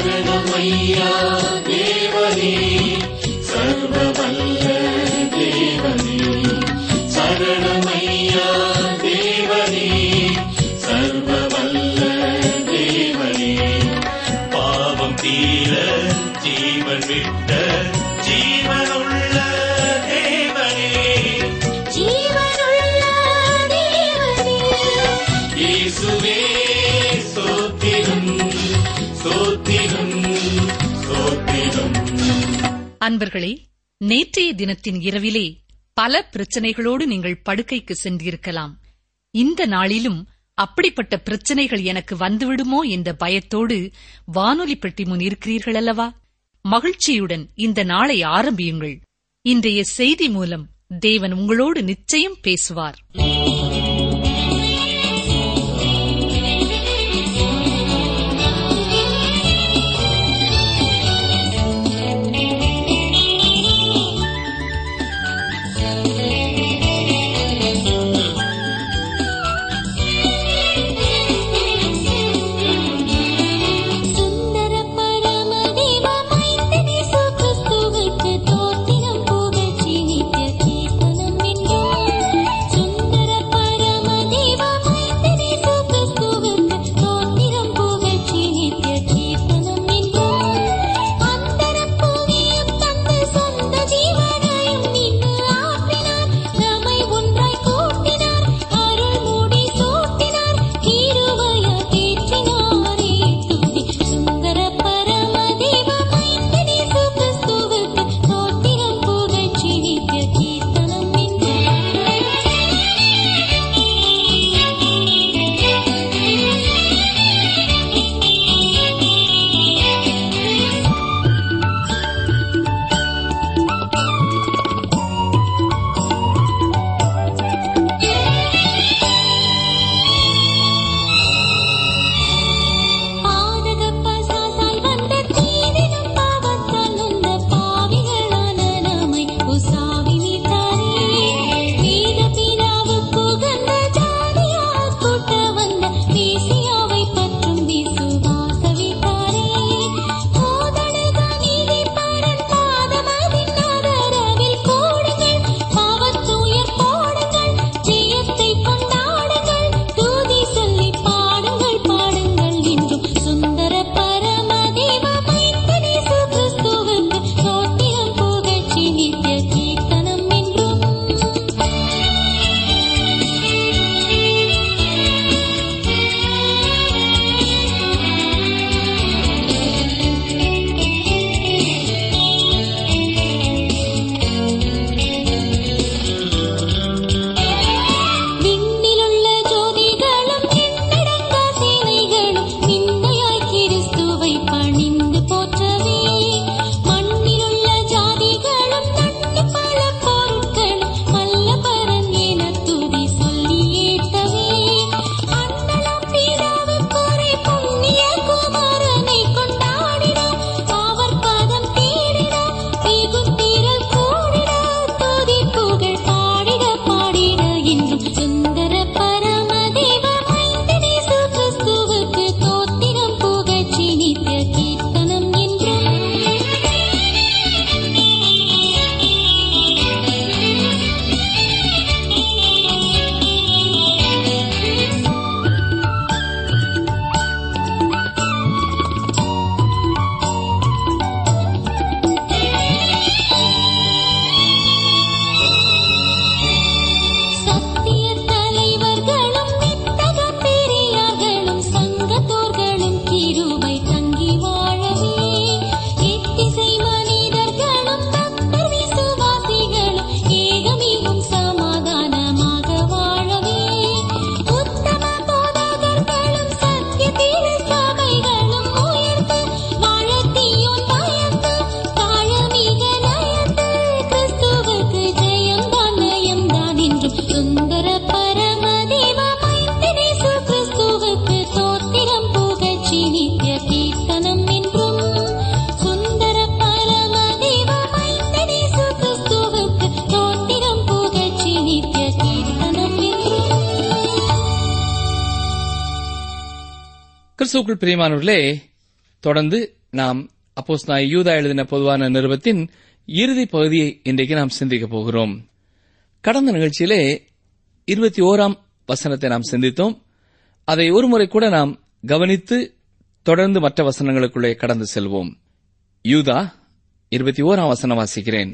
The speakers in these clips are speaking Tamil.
சரணமையா தேவனே சர்வவல்ல தேவனே சரணமையா தேவனே சர்வவல்ல தேவனே பாவம் தீர ஜீவன் விட்ட ஜீவனுள்ள தேவனே ஜீவனுள்ள தேவனே இயேசுவே சோத்திரம் சோத்திரம் சோத்திரம் அன்பர்களே நேற்றைய தினத்தின் இரவிலே பல பிரச்சனைகளோடு நீங்கள் படுக்கைக்கு சென்றிருக்கலாம் இந்த நாளிலும் அப்படிப்பட்ட பிரச்சனைகள் எனக்கு வந்துவிடுமோ என்ற பயத்தோடு வானொலி பெட்டி முன் இருக்கிறீர்கள் அல்லவா மகிழ்ச்சியுடன் இந்த நாளை ஆரம்பியுங்கள் இன்றைய செய்தி மூலம் தேவன் உங்களோடு நிச்சயம் பேசுவார் சுந்தர பரமதேவ மைந்தனே சுகிறிஸ்துவுக்கு தோத்திரம் புகழ்ச்சி நித்திய கீர்த்தனம் என்றும் சுந்தர பரமதேவ மைந்தனே சுகிறிஸ்துவுக்கு தோத்திரம் புகழ்ச்சி நித்திய கீர்த்தனம் என்றும் அந்தரம் புவியும் தந்து சொந்த ஜீவனையும் நின்று ஆற்றினார் நம்மை ஒன்றாய் கூட்டினார் அருள் மூடி சூட்டினார் கிருபைய தேற்றினாரே துதி சுந்தர பரமதேவ மைந்தனே சுகிறிஸ்துவுக்கு தோத்திரம் புகழ்ச்சி நித்திய கீர்த்தனம் பாதக பசாசால் வந்த தீதினும் பாவத்தால் நொந்த பாவிகளான நம்மை உசாவி மீட்டாரே. வேத பிதாவுக்கு உகந்த ஜாதியார் கூட்ட வந்த மேசியாவை பற்றும் விசுவாச வீட்டாரே. போதடுக நீதிபரன் பாதமதின் ஆதரவில் கூடுங்கள். பாவத்துயர் போடுங்கள். ஜெயத்தை கொண்டாடுங்கள். துதி சொல்லி பாடுங்கள் பாடுங்கள் என்றும் சுந்தர பரமதேவ மைந்தனே சுகிறிஸ்துவுக்கு தோத்திரம் புகழ்ச்சி நித்திய கீர்த்தனம் என்றும் விண்ணிலுள்ள ஜோதிகளும் எண்ணடங்கா சேனைகளும் விண்ணையாய் கிறிஸ்துவை பணிந்து போற்றவே மண்ணிலுள்ள ஜாதிகளும் நன்னு பல பொருட்களும் மல்லபரன் என துதி சொல்லி ஏத்தவே அண்ணலம் பிதாவுக்குரை புண்ணிய குமாரனை கொண்டாடினோம் அவர் பாதம் தேடினோம் மிகுந்திரல் கூடினோம் துதி புகழ் பாடிட பாடிட என்றும் சுந்தர பரமதேவ மைந்தனே சுகிறிஸ்துவுக்கு தோத்திரம் புகழ்ச்சி நித்திய கீர்த்தனம் என்றும் சத்திய தலைவர்களும் வித்தக பெரியார்களும் சங்கத்தோர்களும் கிருபை தங்கி வாழவே எத்திசை மனிதர்களும் பக்தர் விசுவாசிகளும் ஏகமிகும் சமாதானமாக வாழவே உத்தம போதகர்களும் சத்திய திரு சபைகளும் உயர்ந்து வாழத்தீயோன் பயந்து தாழமிக நயந்து கிறிஸ்துவுக்கு ஜெயம்தான் நயம்தான் என்றும் சுந்தர பரமதேவ மைந்தனே சுகிறிஸ்துவுக்கு தோத்திரம் புகழ்ச்சி நித்திய கீர்த்தனம் என்றும் சுந்தர பரமதேவ மைந்தனே சுகிறிஸ்துவுக்கு தோத்திரம் புகழ்ச்சி நித்திய கீர்த்தனம் என்றும் கிறிஸ்துவுக்குள் பிரியமானவர்களே தொடர்ந்து நாம் அப்போஸ் நான் யூதா எழுதின பொதுவான நிருபத்தின் இறுதி பகுதியை இன்றைக்கு நாம் சிந்திக்கப் போகிறோம் கடந்த நிகழ்ச்சியிலே இருபத்தி ஓராம் வசனத்தை நாம் சிந்தித்தோம் அதை ஒருமுறை கூட நாம் கவனித்து தொடர்ந்து மற்ற வசனங்களுக்குள்ளே கடந்து செல்வோம் யூதா இருபத்தி ஓராம் வசனம் வாசிக்கிறேன்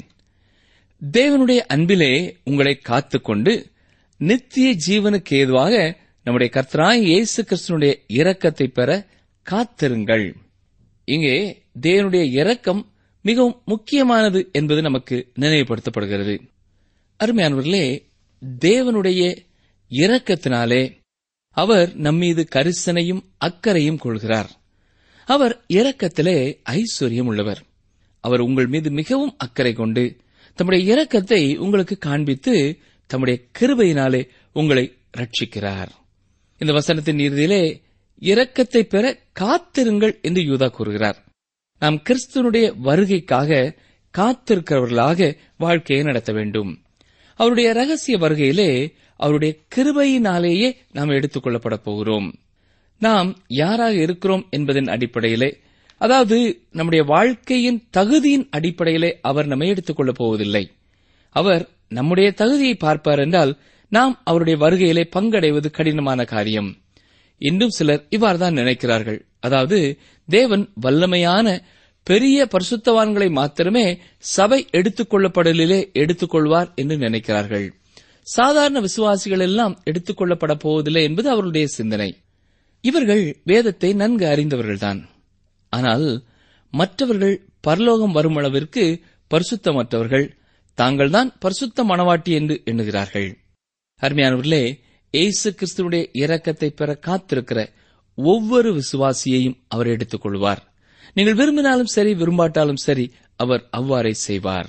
தேவனுடைய அன்பிலே உங்களை காத்துக்கொண்டு நித்திய ஜீவனுக்கு ஏதுவாக நம்முடைய கர்த்தராய் இயேசு கிறிஸ்துனுடைய இரக்கத்தை பெற காத்திருங்கள் இங்கே தேவனுடைய இரக்கம் மிகவும் முக்கியமானது என்பது நமக்கு நினைவுபடுத்தப்படுகிறது அருமையானவர்களே தேவனுடைய இரக்கத்தினாலே அவர் நம்மீது கரிசனையும் அக்கறையும் கொள்கிறார் அவர் இரக்கத்திலே ஐஸ்வர்யம் உள்ளவர் அவர் உங்கள் மீது மிகவும் அக்கறை கொண்டு தம்முடைய இரக்கத்தை உங்களுக்கு காண்பித்து தம்முடைய கிருபையினாலே உங்களை ரட்சிக்கிறார் இந்த வசனத்தின் இறுதியிலே இரக்கத்தை பெற காத்திருங்கள் என்று யூதா கூறுகிறார் நாம் கிறிஸ்துவனுடைய வருகைக்காக காத்திருக்கிறவர்களாக வாழ்க்கையை நடத்த வேண்டும் அவருடைய ரகசிய வருகையிலே அவருடைய கிருபையினாலேயே நாம் எடுத்துக் கொள்ளப்பட போகிறோம் நாம் யாராக இருக்கிறோம் என்பதன் அடிப்படையிலே அதாவது நம்முடைய வாழ்க்கையின் தகுதியின் அடிப்படையிலே அவர் நம்மை எடுத்துக் கொள்ளப் போவதில்லை அவர் நம்முடைய தகுதியை பார்ப்பார் என்றால் நாம் அவருடைய வருகையிலே பங்கடைவது கடினமான காரியம் இன்னும் சிலர் இவ்வாறுதான் நினைக்கிறார்கள் அதாவது தேவன் வல்லமையான பெரிய பரிசுத்தவான்களை மாத்திரமே சபை எடுத்துக் கொள்ளப்படலிலே எடுத்துக் கொள்வார் என்று நினைக்கிறார்கள் சாதாரண விசுவாசிகள் எல்லாம் எடுத்துக் கொள்ளப்பட போவதில்லை என்பது அவர்களுடைய சிந்தனை இவர்கள் வேதத்தை நன்கு அறிந்தவர்கள்தான் ஆனால் மற்றவர்கள் பரலோகம் வரும் அளவிற்கு பரிசுத்தமற்றவர்கள் தாங்கள்தான் பரிசுத்த மணவாட்டி என்று எண்ணுகிறார்கள் அருமையானவர்களே இயேசு கிறிஸ்துவனுடைய இரக்கத்தை பெற காத்திருக்கிற ஒவ்வொரு விசுவாசியையும் அவர் எடுத்துக் கொள்வார் நீங்கள் விரும்பினாலும் சரி விரும்பாட்டாலும் சரி அவர் அவ்வாறே செய்வார்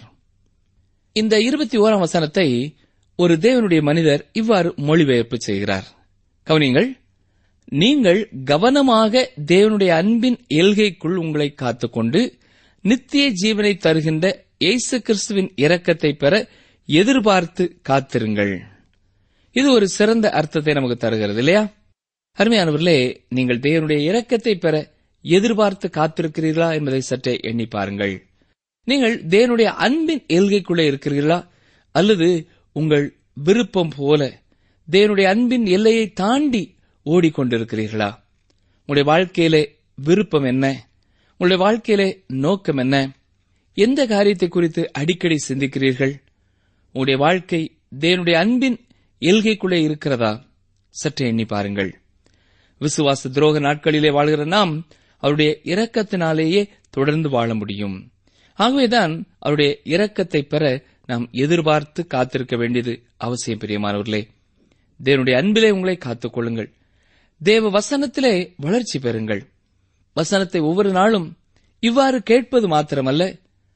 இந்த இருபத்தி ஓராம் வசனத்தை ஒரு தேவனுடைய மனிதர் இவ்வாறு மொழிபெயர்ப்பு செய்கிறார் கவனிங்கள் நீங்கள் கவனமாக தேவனுடைய அன்பின் எல்கைக்குள் உங்களை காத்துக்கொண்டு நித்திய ஜீவனை தருகின்ற இயேசு கிறிஸ்துவின் இரக்கத்தை பெற எதிர்பார்த்து காத்திருங்கள் இது ஒரு சிறந்த அர்த்தத்தை நமக்கு தருகிறது இல்லையா அருமையானவர்களே நீங்கள் தேவனுடைய இரக்கத்தை பெற எதிர்பார்த்து காத்திருக்கிறீர்களா என்பதை சற்றே எண்ணி பாருங்கள் நீங்கள் தேவனுடைய அன்பின் எல்கைக்குள்ளே இருக்கிறீர்களா அல்லது உங்கள் விருப்பம் போல தேவனுடைய அன்பின் எல்லையை தாண்டி ஓடிக்கொண்டிருக்கிறீர்களா உங்களுடைய வாழ்க்கையிலே விருப்பம் என்ன உங்களுடைய வாழ்க்கையிலே நோக்கம் என்ன எந்த காரியத்தை குறித்து அடிக்கடி சிந்திக்கிறீர்கள் உங்களுடைய வாழ்க்கை தேவனுடைய அன்பின் எல்கைக்குள்ளே இருக்கிறதா சற்றே எண்ணி பாருங்கள் விசுவாச துரோக நாட்களிலே வாழ்கிற நாம் அவருடைய இரக்கத்தினாலேயே தொடர்ந்து வாழ முடியும் ஆகவேதான் அவருடைய இரக்கத்தை பெற நாம் எதிர்பார்த்து காத்திருக்க வேண்டியது அவசியம் பிரியமானவர்களே தேவனுடைய அன்பிலே உங்களை காத்துக் கொள்ளுங்கள் தேவ வசனத்திலே வளர்ச்சி பெறுங்கள் வசனத்தை ஒவ்வொரு நாளும் இவ்வாறு கேட்பது மாத்திரமல்ல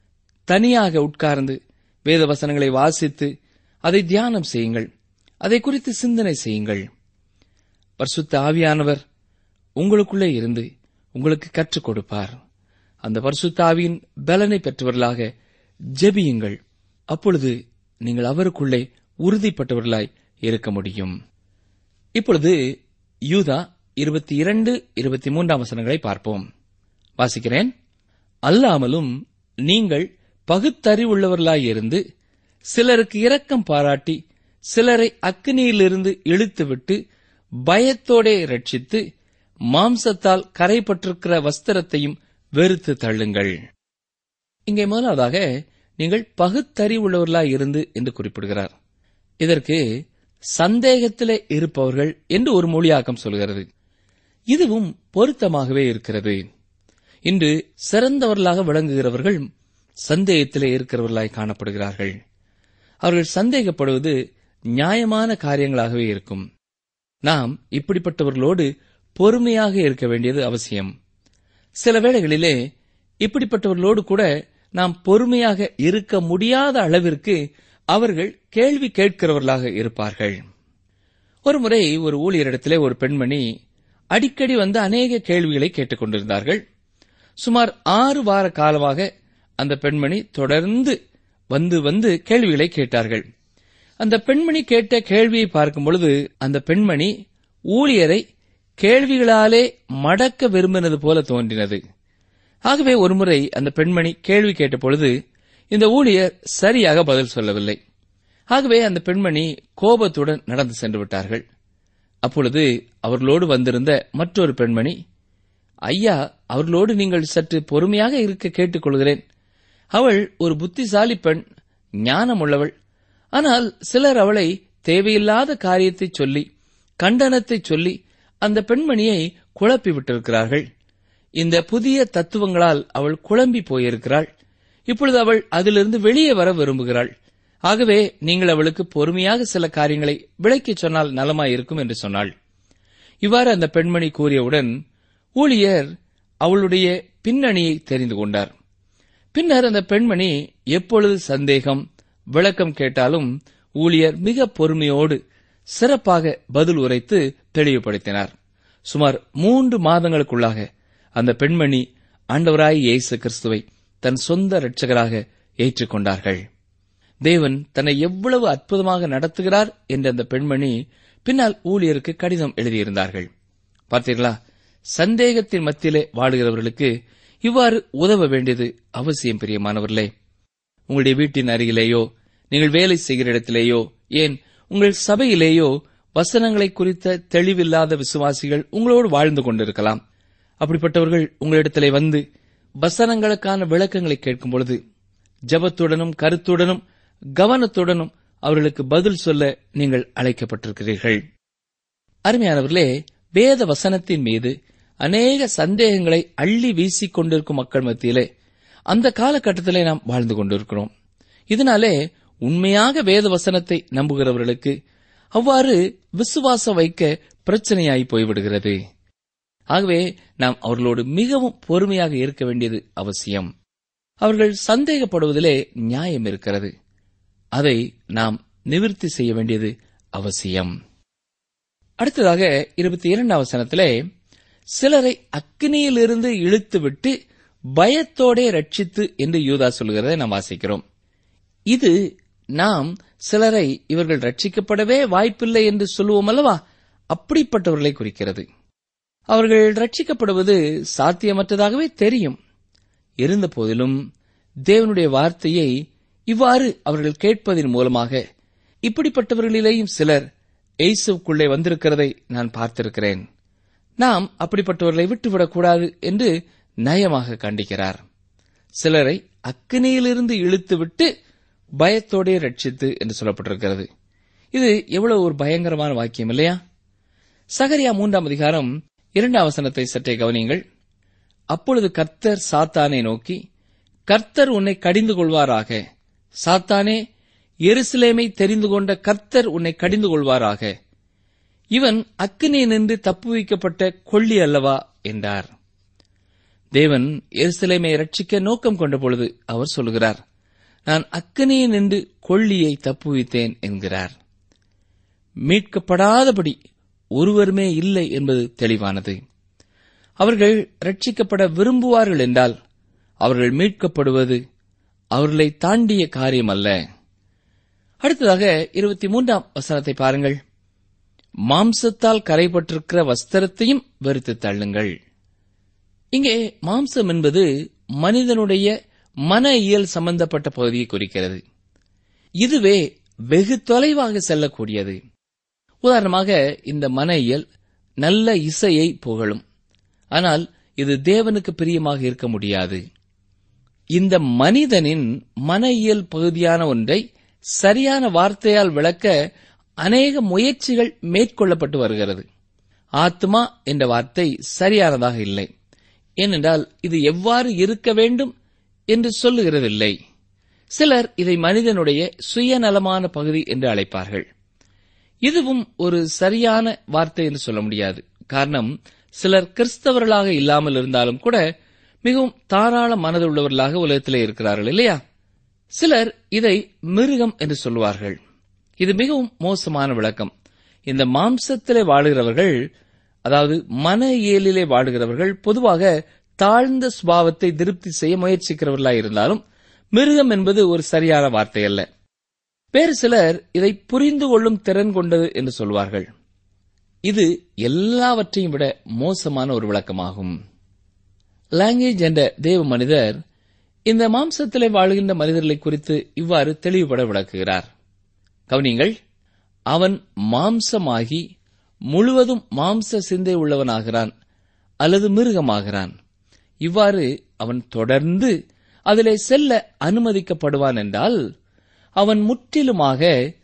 தனியாக உட்கார்ந்து வேத வசனங்களை வாசித்து அதை தியானம் செய்யுங்கள் அதை குறித்து சிந்தனை செய்யுங்கள் பரிசுத்த ஆவியானவர் உங்களுக்குள்ளே இருந்து உங்களுக்கு கற்றுக் கொடுப்பார் அந்த பரிசுத்த ஆவியின் பலனை பெற்றவர்களாக ஜெபியுங்கள் அப்பொழுது நீங்கள் அவருக்குள்ளே உறுதிப்பட்டவர்களாய் இருக்க முடியும் இப்பொழுது யூதா இருபத்தி இரண்டு இருபத்தி மூன்றாம் வசனங்களை பார்ப்போம் வாசிக்கிறேன் அல்லாமலும் நீங்கள் பகுத்தறிவுள்ளவர்களாயிருந்து சிலருக்கு இரக்கம் பாராட்டி சிலரை அக்னியிலிருந்து இழுத்துவிட்டு பயத்தோடே ரட்சித்து மாம்சத்தால் கரைப்பட்டிருக்கிற வஸ்திரத்தையும் வெறுத்து தள்ளுங்கள் இங்கே முதலாவதாக நீங்கள் பகுத்தறிவுள்ளவர்களாய் இருந்து என்று குறிப்பிடுகிறார் இதற்கு சந்தேகத்திலே இருப்பவர்கள் என்று ஒரு மொழியாக்கம் சொல்கிறது இதுவும் பொருத்தமாகவே இருக்கிறது இன்று சிறந்தவர்களாக விளங்குகிறவர்கள் சந்தேகத்திலே இருக்கிறவர்களாய் காணப்படுகிறார்கள் அவர்கள் சந்தேகப்படுவது நியாயமான காரியங்களாகவே இருக்கும் நாம் இப்படிப்பட்டவர்களோடு பொறுமையாக இருக்க வேண்டியது அவசியம் சில வேளைகளிலே இப்படிப்பட்டவர்களோடு கூட நாம் பொறுமையாக இருக்க முடியாத அளவிற்கு அவர்கள் கேள்வி கேட்கிறவர்களாக இருப்பார்கள் ஒருமுறை ஒரு ஊழியரிடத்திலே ஒரு பெண்மணி அடிக்கடி வந்து அநேக கேள்விகளை கேட்டுக்கொண்டிருந்தார்கள் சுமார் ஆறு வார காலமாக அந்த பெண்மணி தொடர்ந்து வந்து வந்து கேள்விகளை கேட்டார்கள் அந்த பெண்மணி கேட்ட கேள்வியை பார்க்கும் பொழுது அந்த பெண்மணி ஊழியரை கேள்விகளாலே மடக்க விரும்பினது போல தோன்றினது ஆகவே ஒருமுறை அந்த பெண்மணி கேள்வி கேட்டபொழுது இந்த ஊழியர் சரியாக பதில் சொல்லவில்லை ஆகவே அந்த பெண்மணி கோபத்துடன் நடந்து சென்று விட்டார்கள் அப்பொழுது அவர்களோடு வந்திருந்த மற்றொரு பெண்மணி ஐயா அவர்களோடு நீங்கள் சற்று பொறுமையாக இருக்க கேட்டுக்கொள்கிறேன் அவள் ஒரு புத்திசாலி பெண் ஞானமுள்ளவள் ஆனால் சிலர் அவளை தேவையில்லாத காரியத்தை சொல்லி கண்டனத்தை சொல்லி அந்த பெண்மணியை குழப்பி விட்டிருக்கிறார்கள் இந்த புதிய தத்துவங்களால் அவள் குழம்பி போயிருக்கிறாள் இப்பொழுது அவள் அதிலிருந்து வெளியே வர விரும்புகிறாள் ஆகவே நீங்கள் அவளுக்கு பொறுமையாக சில காரியங்களை விளக்கிச் சொன்னால் நலமாயிருக்கும் என்று சொன்னாள் இவ்வாறு அந்த பெண்மணி கூறியவுடன் ஊழியர் அவளுடைய பின்னணியை தெரிந்து கொண்டார் பின்னர் அந்த பெண்மணி எப்பொழுது சந்தேகம் விளக்கம் கேட்டாலும் ஊழியர் மிக பொறுமையோடு சிறப்பாக பதில் உரைத்து தெளிவுபடுத்தினார் சுமார் மூன்று மாதங்களுக்குள்ளாக அந்த பெண்மணி ஆண்டவராய் இயேசு கிறிஸ்துவை தன் சொந்த இரட்சகராக ஏற்றுக்கொண்டார்கள் தேவன் தன்னை எவ்வளவு அற்புதமாக நடத்துகிறார் என்ற அந்த பெண்மணி பின்னால் ஊழியருக்கு கடிதம் எழுதியிருந்தார்கள் பார்த்தீர்களா சந்தேகத்தின் மத்தியிலே வாழுகிறவர்களுக்கு இவ்வாறு உதவ வேண்டியது அவசியம் பிரியமானவர்களே உங்களுடைய வீட்டின் அருகிலேயோ நீங்கள் வேலை செய்கிற இடத்திலேயோ ஏன் உங்கள் சபையிலேயோ வசனங்களை குறித்த தெளிவில்லாத விசுவாசிகள் உங்களோடு வாழ்ந்து கொண்டிருக்கலாம் அப்படிப்பட்டவர்கள் உங்களிடத்திலே வந்து வசனங்களுக்கான விளக்கங்களை கேட்கும் பொழுது ஜபத்துடனும் கருத்துடனும் கவனத்துடனும் அவர்களுக்கு பதில் சொல்ல நீங்கள் அழைக்கப்பட்டிருக்கிறீர்கள் அருமையானவர்களே வேத வசனத்தின் மீது அநேக சந்தேகங்களை அள்ளி வீசிக் கொண்டிருக்கும் மக்கள் மத்தியிலே அந்த காலகட்டத்திலே நாம் வாழ்ந்து கொண்டிருக்கிறோம் இதனாலே உண்மையாக வேத வசனத்தை நம்புகிறவர்களுக்கு அவ்வாறு விசுவாசம் வைக்க பிரச்சனையாய் போய்விடுகிறது ஆகவே நாம் அவர்களோடு மிகவும் பொறுமையாக இருக்க வேண்டியது அவசியம் அவர்கள் சந்தேகப்படுவதிலே நியாயம் இருக்கிறது அதை நாம் நிவிர்த்தி செய்ய வேண்டியது அவசியம் அடுத்ததாக இருபத்தி இரண்டாம் வசனத்திலே சிலரை அக்னியிலிருந்து இழுத்துவிட்டு பயத்தோடே ரட்சித்து என்று யூதா சொல்கிறதை நாம் வாசிக்கிறோம் இது நாம் சிலரை இவர்கள் ரட்சிக்கப்படவே வாய்ப்பில்லை என்று சொல்லுவோம் அல்லவா அப்படிப்பட்டவர்களை குறிக்கிறது அவர்கள் ரட்சிக்கப்படுவது சாத்தியமற்றதாகவே தெரியும் இருந்த போதிலும் தேவனுடைய வார்த்தையை இவ்வாறு அவர்கள் கேட்பதன் மூலமாக இப்படிப்பட்டவர்களிலேயும் சிலர் எய்சுக்குள்ளே வந்திருக்கிறதை நான் பார்த்திருக்கிறேன் நாம் அப்படிப்பட்டவர்களை விட்டுவிடக்கூடாது என்று நயமாக கண்டிக்கிறார் சிலரை அக்கினியிலிருந்து இழுத்துவிட்டு பயத்தோடே ரட்சித்து என்று சொல்லப்பட்டிருக்கிறது இது எவ்வளவு ஒரு பயங்கரமான வாக்கியம் இல்லையா சகரியா மூன்றாம் அதிகாரம் இரண்டாம் வசனத்தை சற்றே கவனியுங்கள் அப்பொழுது கர்த்தர் சாத்தானை நோக்கி கர்த்தர் உன்னை கடிந்து கொள்வாராக சாத்தானே எருசலேமை தெரிந்து கொண்ட கர்த்தர் உன்னை கடிந்து கொள்வாராக இவன் அக்கினி நின்று தப்புவிக்கப்பட்ட கொள்ளி அல்லவா என்றார் தேவன் எருசலேமை ரட்சிக்க நோக்கம் கொண்ட பொழுது அவர் சொல்லுகிறார் நான் அக்கினியை நின்று கொள்ளியை தப்புவித்தேன் என்கிறார் மீட்கப்படாதபடி ஒருவருமே இல்லை என்பது தெளிவானது அவர்கள் ரட்சிக்கப்பட விரும்புவார்கள் என்றால் அவர்கள் மீட்கப்படுவது அவர்களை தாண்டிய காரியம் அல்ல அடுத்ததாக இருபத்தி மூன்றாம் வசனத்தை பாருங்கள் மாம்சத்தால் கரைபட்டிருக்கிற வஸ்திரத்தையும் வெறுத்து தள்ளுங்கள் இங்கே மாம்சம் என்பது மனிதனுடைய மன இயல் சம்பந்தப்பட்ட பகுதியை குறிக்கிறது இதுவே வெகு தொலைவாக செல்லக்கூடியது உதாரணமாக இந்த மன இயல் நல்ல இசையை புகழும் ஆனால் இது தேவனுக்கு பிரியமாக இருக்க முடியாது இந்த மனிதனின் மன இயல் பகுதியான ஒன்றை சரியான வார்த்தையால் விளக்க அநேக முயற்சிகள் மேற்கொள்ளப்பட்டு வருகிறது ஆத்மா என்ற வார்த்தை சரியானதாக இல்லை ஏனென்றால் இது எவ்வாறு இருக்க வேண்டும் என்று சொல்லுகிறதில்லை சிலர் இதை மனிதனுடைய சுயநலமான பகுதி என்று அழைப்பார்கள் இதுவும் ஒரு சரியான வார்த்தை என்று சொல்ல முடியாது காரணம் சிலர் கிறிஸ்தவர்களாக இல்லாமல் இருந்தாலும் கூட மிகவும் தாராள மனதுள்ளவர்களாக உலகத்திலே இருக்கிறார்கள் இல்லையா சிலர் இதை மிருகம் என்று சொல்லுவார்கள் இது மிகவும் மோசமான விளக்கம் இந்த மாம்சத்திலே வாழுகிறவர்கள் அதாவது மன இயலிலே வாழுகிறவர்கள் பொதுவாக தாழ்ந்த சுபாவத்தை திருப்தி செய்ய முயற்சிக்கிறவர்களாக இருந்தாலும் மிருகம் என்பது ஒரு சரியான வார்த்தை அல்ல வேறு சிலர் இதை புரிந்து கொள்ளும் திறன் கொண்டது என்று சொல்வார்கள் இது எல்லாவற்றையும் விட மோசமான ஒரு விளக்கமாகும் லாங்குவேஜ் என்ற தேவ மனிதர் இந்த மாம்சத்திலே வாழ்கின்ற மனிதர்களை குறித்து இவ்வாறு தெளிவுபட விளக்குகிறார் கவனிங்கள் அவன் மாம்சமாகி முழுவதும் மாம்ச சிந்தை உள்ளவனாகிறான் அல்லது மிருகமாகிறான் இவ்வாறு அவன் தொடர்ந்து அதிலே செல்ல அனுமதிக்கப்படுவான் என்றால் அவன் முற்றிலுமாக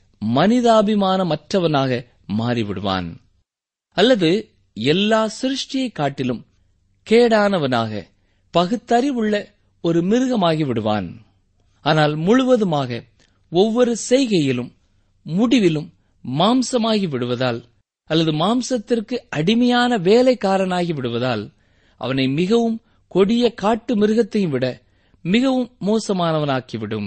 மனிதாபிமானமற்றவனாக மாறிவிடுவான் அல்லது எல்லா சிருஷ்டியை காட்டிலும் கேடானவனாக பகுத்தறிவுள்ள ஒரு மிருகமாகி விடுவான் ஆனால் முழுவதுமாக ஒவ்வொரு செய்கையிலும் முடிவிலும் மாம்சமாகி விடுவதால் அல்லது மாம்சத்திற்கு அடிமையான வேலைக்காரனாகி விடுவதால் அவனை மிகவும் கொடிய காட்டு மிருகத்தையும் விட மிகவும் மோசமானவனாக்கிவிடும்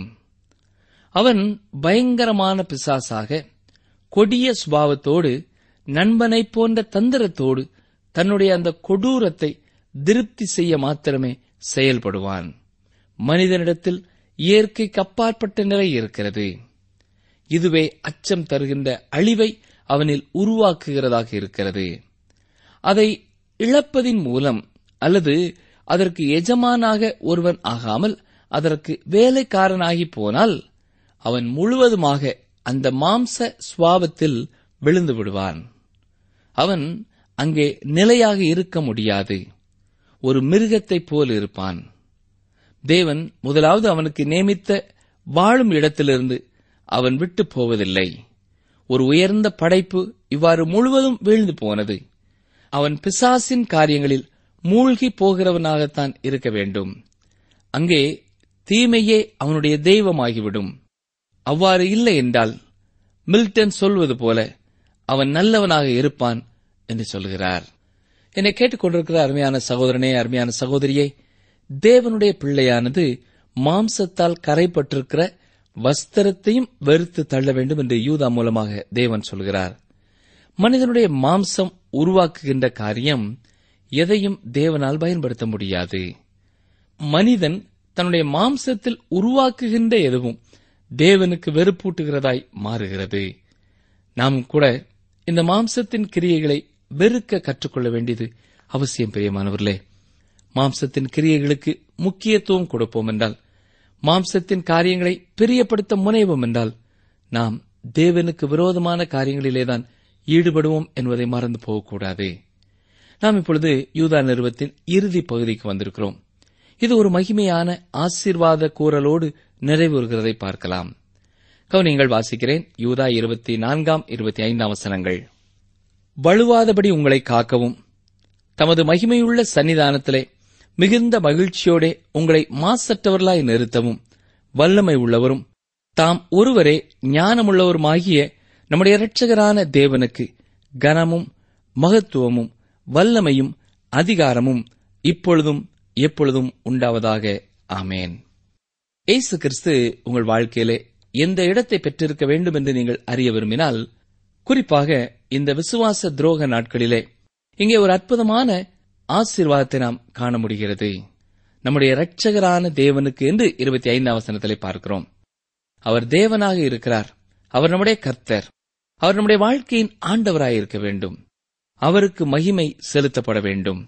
அவன் பயங்கரமான பிசாசாக கொடிய சுபாவத்தோடு நண்பனைப் போன்ற தந்திரத்தோடு தன்னுடைய அந்த கொடூரத்தை திருப்தி செய்ய மாத்திரமே செயல்படுவான் மனிதனிடத்தில் இயற்கைக்கு அப்பாற்பட்ட நிலை இருக்கிறது இதுவே அச்சம் தருகின்ற அழிவை அவனில் உருவாக்குகிறதாக இருக்கிறது அதை இழப்பதின் மூலம் அல்லது அதற்கு எஜமானாக ஒருவன் ஆகாமல் அதற்கு வேலைக்காரனாகி போனால் அவன் முழுவதுமாக அந்த மாம்ச சுவாபத்தில் விழுந்து விடுவான் அவன் அங்கே நிலையாக இருக்க முடியாது ஒரு மிருகத்தைப் போல் இருப்பான் தேவன் முதலாவது அவனுக்கு நியமித்த வாழும் இடத்திலிருந்து அவன் விட்டு போவதில்லை ஒரு உயர்ந்த படைப்பு இவ்வாறு முழுவதும் வீழ்ந்து போனது அவன் பிசாசின் காரியங்களில் மூழ்கி போகிறவனாகத்தான் இருக்க வேண்டும் அங்கே தீமையே அவனுடைய தெய்வமாகிவிடும் அவ்வாறு இல்லை என்றால் மில்டன் சொல்வது போல அவன் நல்லவனாக இருப்பான் என்று சொல்கிறார் என்னை கேட்டுக்கொண்டிருக்கிற அருமையான சகோதரனே அருமையான சகோதரியே தேவனுடைய பிள்ளையானது மாம்சத்தால் கரைப்பட்டிருக்கிற வஸ்திரத்தையும் வெறுத்து தள்ள வேண்டும் என்று யூதா மூலமாக தேவன் சொல்கிறார் மனிதனுடைய மாம்சம் உருவாக்குகின்ற காரியம் எதையும் தேவனால் பயன்படுத்த முடியாது மனிதன் தன்னுடைய மாம்சத்தில் உருவாக்குகின்ற எதுவும் தேவனுக்கு வெறுப்பூட்டுகிறதாய் மாறுகிறது நாம் கூட இந்த மாம்சத்தின் கிரியைகளை வெறுக்க கற்றுக்கொள்ள வேண்டியது அவசியம் பிரியமானவர்களே மாம்சத்தின் கிரியைகளுக்கு முக்கியத்துவம் கொடுப்போம் என்றால் மாம்சத்தின் காரியங்களை பிரியப்படுத்த முனைவோம் என்றால் நாம் தேவனுக்கு விரோதமான காரியங்களிலேதான் ஈடுபடுவோம் என்பதை மறந்து போகக்கூடாது நாம் இப்பொழுது யூதா நிறுவத்தின் இறுதி பகுதிக்கு வந்திருக்கிறோம் இது ஒரு மகிமையான ஆசீர்வாத கூறலோடு நிறைவுறுகிறதை பார்க்கலாம் கவனிங்கள் வாசிக்கிறேன் யூதா இருபத்தி நான்காம் இருபத்தி ஐந்தாம் வசனங்கள் வலுவாதபடி உங்களை காக்கவும் தமது மகிமையுள்ள சன்னிதானத்திலே மிகுந்த மகிழ்ச்சியோடே உங்களை மாசற்றவர்களாய் நிறுத்தவும் வல்லமை உள்ளவரும் தாம் ஒருவரே ஞானமுள்ளவருமாகிய நம்முடைய இரட்சகரான தேவனுக்கு கனமும் மகத்துவமும் வல்லமையும் அதிகாரமும் இப்பொழுதும் எப்பொழுதும் உண்டாவதாக ஆமேன் இயேசு கிறிஸ்து உங்கள் வாழ்க்கையிலே எந்த இடத்தை பெற்றிருக்க வேண்டும் என்று நீங்கள் அறிய விரும்பினால் குறிப்பாக இந்த விசுவாச துரோக நாட்களிலே இங்கே ஒரு அற்புதமான ஆசீர்வாதத்தை நாம் காண முடிகிறது நம்முடைய இரட்சகரான தேவனுக்கு என்று இருபத்தி ஐந்தாம் வசனத்திலே பார்க்கிறோம் அவர் தேவனாக இருக்கிறார் அவர் நம்முடைய கர்த்தர் அவர் நம்முடைய வாழ்க்கையின் ஆண்டவராய் இருக்க வேண்டும் அவருக்கு மகிமை செலுத்தப்பட வேண்டும்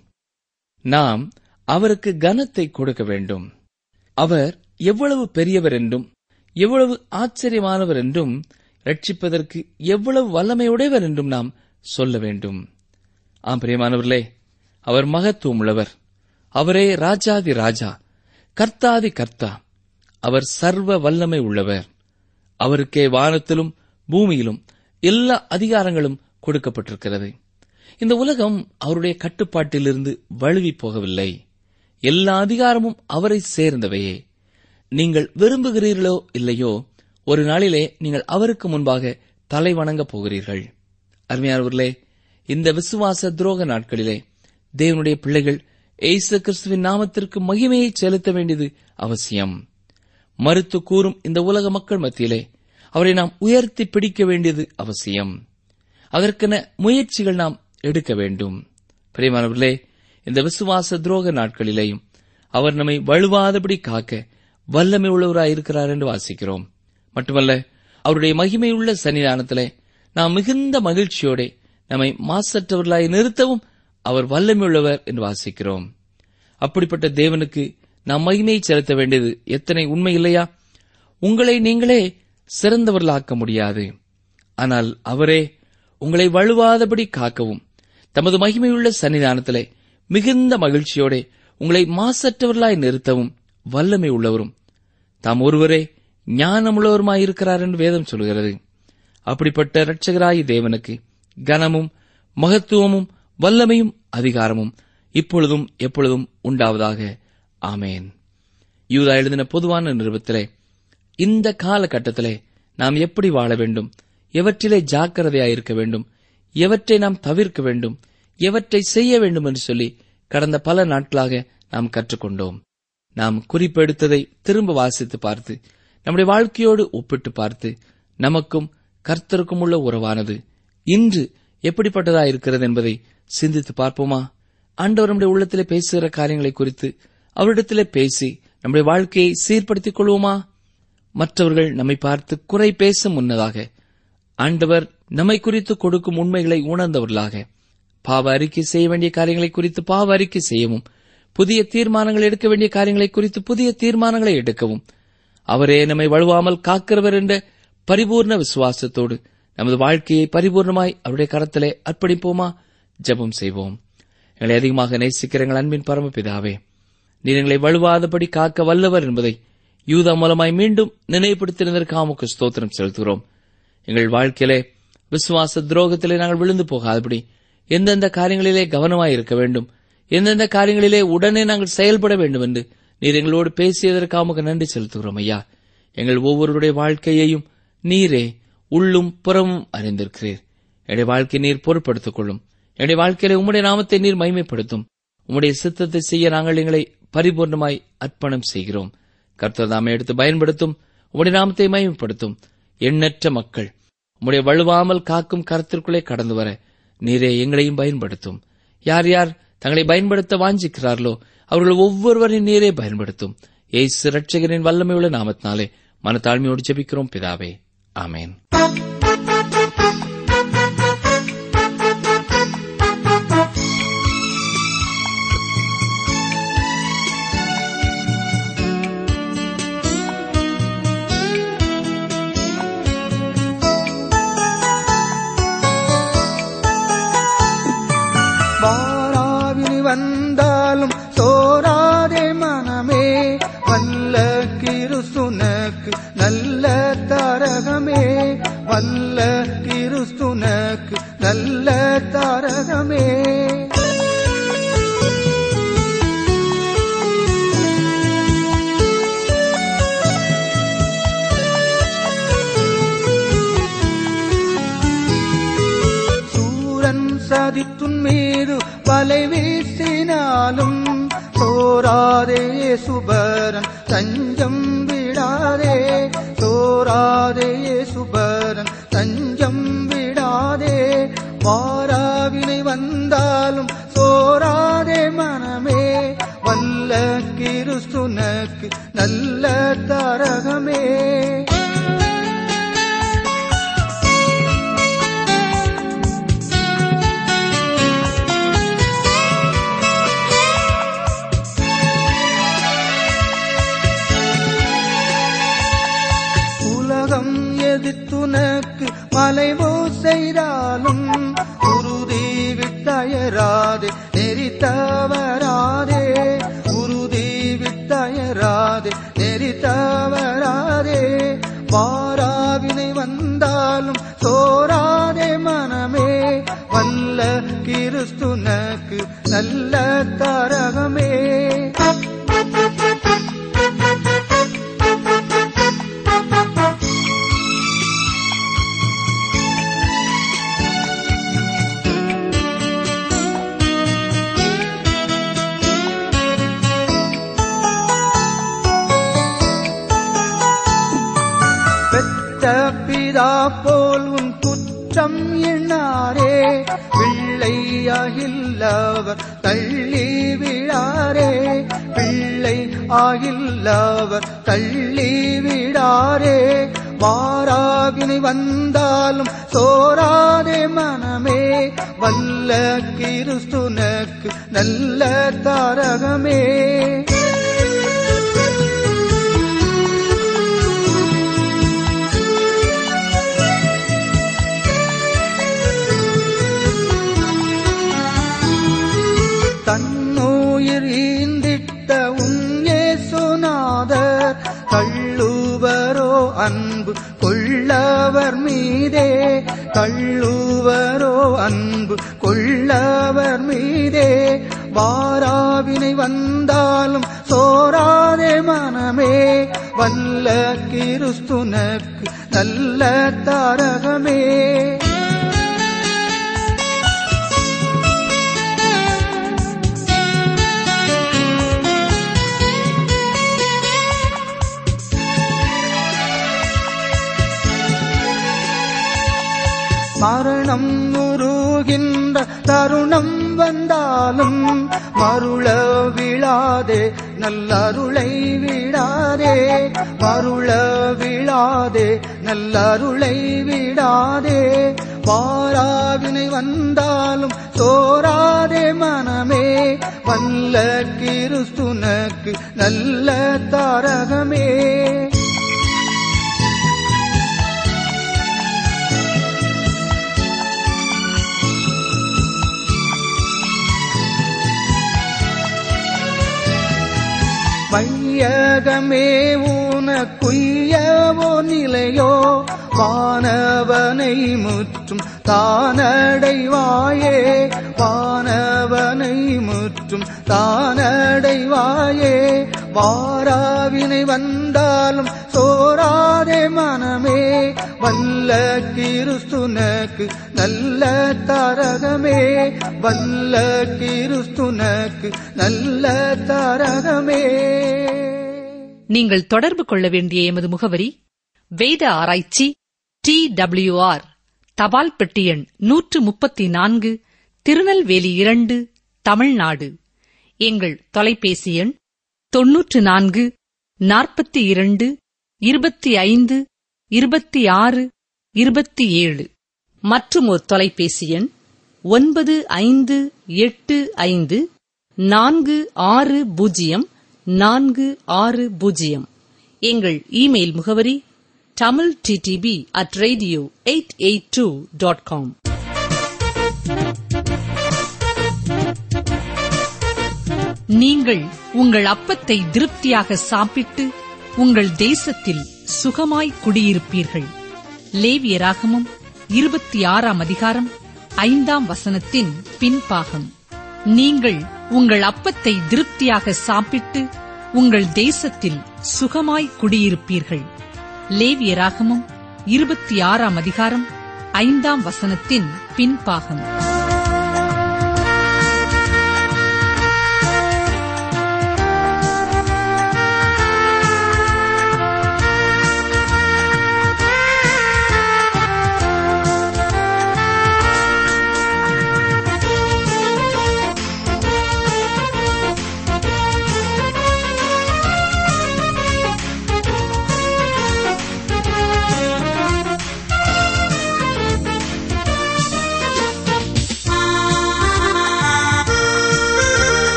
நாம் அவருக்கு கனத்தை கொடுக்க வேண்டும் அவர் எவ்வளவு பெரியவர் என்றும் எவ்வளவு ஆச்சரியமானவர் என்றும் ரட்சிப்பதற்கு எவ்வளவு வல்லமையுடையவர் என்றும் நாம் சொல்ல வேண்டும் ஆம் பிரியமானவர்களே அவர் மகத்துவம் உள்ளவர் அவரே ராஜாதி ராஜா கர்த்தாதி கர்த்தா அவர் சர்வ வல்லமை உள்ளவர் அவருக்கே வானத்திலும் பூமியிலும் எல்லா அதிகாரங்களும் கொடுக்கப்பட்டிருக்கிறது இந்த உலகம் அவருடைய கட்டுப்பாட்டிலிருந்து வழுவி போகவில்லை எல்லா அதிகாரமும் அவரை சேர்ந்தவையே நீங்கள் விரும்புகிறீர்களோ இல்லையோ ஒரு நாளிலே நீங்கள் அவருக்கு முன்பாக தலை வணங்கப் போகிறீர்கள் அருமையானவர்களே இந்த விசுவாச துரோக நாட்களிலே தேவனுடைய பிள்ளைகள் ஏசு கிறிஸ்துவின் நாமத்திற்கு மகிமையை செலுத்த வேண்டியது அவசியம் மறுத்து கூறும் இந்த உலக மக்கள் மத்தியிலே அவரை நாம் உயர்த்தி பிடிக்க வேண்டியது அவசியம் அதற்கென முயற்சிகள் நாம் எடுக்க வேண்டும் பிரியமானவர்களே இந்த விசுவாச துரோக நாட்களிலேயும் அவர் நம்மை வலுவாதபடி காக்க வல்லமை உள்ளவராயிருக்கிறார் என்று வாசிக்கிறோம் மட்டுமல்ல அவருடைய மகிமையுள்ள சன்னிதானத்திலே நாம் மிகுந்த மகிழ்ச்சியோட நம்மை மாசற்றவர்களாய் நிறுத்தவும் அவர் வல்லமையுள்ளவர் என்று வாசிக்கிறோம் அப்படிப்பட்ட தேவனுக்கு நாம் மகிமையை செலுத்த வேண்டியது எத்தனை உண்மை இல்லையா உங்களை நீங்களே சிறந்தவர்களாக்க முடியாது ஆனால் அவரே உங்களை வலுவாதபடி காக்கவும் தமது மகிமையுள்ள சன்னிதானத்திலே மிகுந்த மகிழ்ச்சியோட உங்களை மாசற்றவர்களாய் நிறுத்தவும் வல்லமை உள்ளவரும் தாம் ஒருவரே ஞானமுள்ளவருமாயிருக்கிறார் என்று வேதம் சொல்கிறது அப்படிப்பட்ட இரட்சகராய் தேவனுக்கு கனமும் மகத்துவமும் வல்லமையும் அதிகாரமும் இப்பொழுதும் எப்பொழுதும் உண்டாவதாக ஆமேன் யூதா எழுதின பொதுவான நிருபத்திலே இந்த காலகட்டத்திலே நாம் எப்படி வாழ வேண்டும் எவற்றிலே ஜாக்கிரதையாயிருக்க வேண்டும் எவற்றை நாம் தவிர்க்க வேண்டும் எவற்றை செய்ய வேண்டும் என்று சொல்லி கடந்த பல நாட்களாக நாம் கற்றுக்கொண்டோம் நாம் குறிப்பெடுத்ததை திரும்ப வாசித்து பார்த்து நம்முடைய வாழ்க்கையோடு ஒப்பிட்டு பார்த்து நமக்கும் கர்த்தருக்கும் உள்ள உறவானது இன்று எப்படிப்பட்டதா இருக்கிறது என்பதை சிந்தித்து பார்ப்போமா ஆண்டவர் நம்முடைய உள்ளத்திலே பேசுகிற காரியங்களை குறித்து அவரிடத்திலே பேசி நம்முடைய வாழ்க்கையை சீர்படுத்திக் கொள்வோமா மற்றவர்கள் நம்மை பார்த்து குறை பேச முன்னதாக ஆண்டவர் நம்மை குறித்து கொடுக்கும் உண்மைகளை உணர்ந்தவர்களாக பாவ அறிக்கை செய்ய வேண்டிய காரியங்களை குறித்து பாவ அறிக்கை செய்யவும் புதிய தீர்மானங்கள் எடுக்க வேண்டிய காரியங்களை குறித்து புதிய தீர்மானங்களை எடுக்கவும் அவரே நம்மை வழுவாமல் காக்கிறவர் என்ற பரிபூர்ண விசுவாசத்தோடு நமது வாழ்க்கையை பரிபூர்ணமாய் அவருடைய கரத்திலே அர்ப்பணிப்போமா ஜெபம் செய்வோம் எங்களை அதிகமாக நேசிக்கிற எங்கள் அன்பின் பரமபிதாவே நீர் எங்களை வலுவாதபடி காக்க வல்லவர் என்பதை யூதா மூலமாய் மீண்டும் நினைவுபடுத்தினதற்காக உமக்கு ஸ்தோத்திரம் செலுத்துகிறோம் எங்கள் வாழ்க்கையிலே விசுவாச துரோகத்திலே நாங்கள் விழுந்து போகாதபடி எந்தெந்த காரியங்களிலே கவனமாய் இருக்க வேண்டும் எந்தெந்த காரியங்களிலே உடனே நாங்கள் செயல்பட வேண்டும் என்று நீர் எங்களோடு பேசியதற்காக உமக்கு நன்றி செலுத்துகிறோம் ஐயா எங்கள் ஒவ்வொருடைய வாழ்க்கையையும் நீரே உள்ளும் புறமும் அறிந்திருக்கிறீர் என்னுடைய வாழ்க்கையை நீர் பொருட்படுத்திக் கொள்ளும் என்னுடைய வாழ்க்கையில உம்முடைய நாமத்தை நீர் மகிமைப்படுத்தும் உம்முடைய சித்தத்தை செய்ய நாங்கள் எங்களை பரிபூர்ணமாய் அர்ப்பணம் செய்கிறோம் கர்த்தர் தாமே எடுத்து பயன்படுத்தும் உம்முடைய நாமத்தை மகிமைப்படுத்தும் எண்ணற்ற மக்கள் உம்முடைய வலுவாமல் காக்கும் கருத்திற்குள்ளே கடந்து வர நீரே எங்களையும் பயன்படுத்தும் யார் யார் தங்களை பயன்படுத்த வாஞ்சிக்கிறார்களோ அவர்கள் ஒவ்வொருவரையும் நீரே பயன்படுத்தும் ஏசு ரட்சகரின் வல்லமையுள்ள நாமத்தினாலே மனத்தாழ்மையோடு ஜெபிக்கிறோம் பிதாவே ஆமேன் வாராவினி வந்தாலும் சோராதே மனமே வல்ல கிருசுனக்கு நல்ல தாரகமே வல்ல கிருசுனக்கு நல்ல தாரகமே சூரன் சதித்துன் மீது வலை வீசினாலும் சோராதே சுபரன் தஞ்சம் விடாதே சோராதே சுபரன் தஞ்சம் விடாதே வாராவினை வந்தாலும் சோராதே மனமே வல்ல கிறிஸ்துனக்கு நல்ல தரகமே உலகம் எதிர்த்துனக்கு மலைவோ செய்தாலும் உறுதி விட்டயராதே நெறி தவறாதே உறுதி விட்டயராதே நெறி தவறாதே வாராவினை வந்தாலும் சோராதே மனமே வல்ல கிறிஸ்துனக்கு நல்ல தரகமே பெற்ற பிதா போல் உன் குற்றம் எண்ணாரே பிள்ளையாகில்லவர் தள்ளி விழாரே பிள்ளை ஆகில்லவர் தள்ளி விடாரே வாராவினை வந்தாலும் சோராதே மனமே வல்ல கிறிஸ்துனக்கு நல்ல தாரகமே தன்னுயிர் ஈந்திட்ட உன்னே சுனாதர் கள்ளுவரோ அன்பு கொள்ளவர் மீதே கள்ளுவரோ அன்பு கொள்ளவர் மீதே வாராவினை வந்தாலும் சோராதே மனமே வல்ல கிறிஸ்துனக்கு நல்ல தாரகமே மரணம் உருகின்ற தருணம் வந்தாலும் மருள விழாதே நல்லருளை விடாதே மருள விழாதே நல்லருளை விடாதே வாராவினை வந்தாலும் சோராதே மனமே வல்ல கிறிஸ்துனக்கு நல்ல தாரகமே வையகமே உனக்குய்யவோ நிலையோ வானவனை முற்றும் தானடைவாயே வானவனை முற்றும் தானடைவாயே வாராவினை வந்தாலும் சோராதே மனமே வல்ல கிறிஸ்துனக்கு நல்ல தாரகமே வல்ல கிறிஸ்துனக்கு நல்ல தாரகமே நீங்கள் தொடர்பு கொள்ள வேண்டிய எமது முகவரி வேத ஆராய்ச்சி டி ஆர் தபால் பெட்டி எண் நூற்று முப்பத்தி நான்கு திருநெல்வேலி இரண்டு தமிழ்நாடு எங்கள் தொலைபேசி எண் தொன்னூற்று நான்கு நாற்பத்தி இரண்டு இருபத்தி ஐந்து இருபத்தி ஆறு இருபத்தி ஏழு மற்றும் ஒரு தொலைபேசி எண் ஒன்பது ஐந்து எட்டு ஐந்து நான்கு ஆறு பூஜ்ஜியம் நான்கு ஆறு பூஜ்ஜியம் எங்கள் இமெயில் முகவரி Tamil DTP at radio eight eight two dot com நீங்கள் உங்கள் அப்பத்தை திருப்தியாக சாப்பிட்டு உங்கள் தேசத்தில் சுகமாய் குடியிருப்பீர்கள் லேவியராகமம் இருபத்தி ஆறாம் அதிகாரம் ஐந்தாம் வசனத்தின் பின்பாகம் நீங்கள் உங்கள் அப்பத்தை திருப்தியாக சாப்பிட்டு உங்கள் தேசத்தில் சுகமாய் குடியிருப்பீர்கள் லேவியராகமம் இருபத்தி ஆறாம் அதிகாரம் ஐந்தாம் வசனத்தின் பின்பாகம்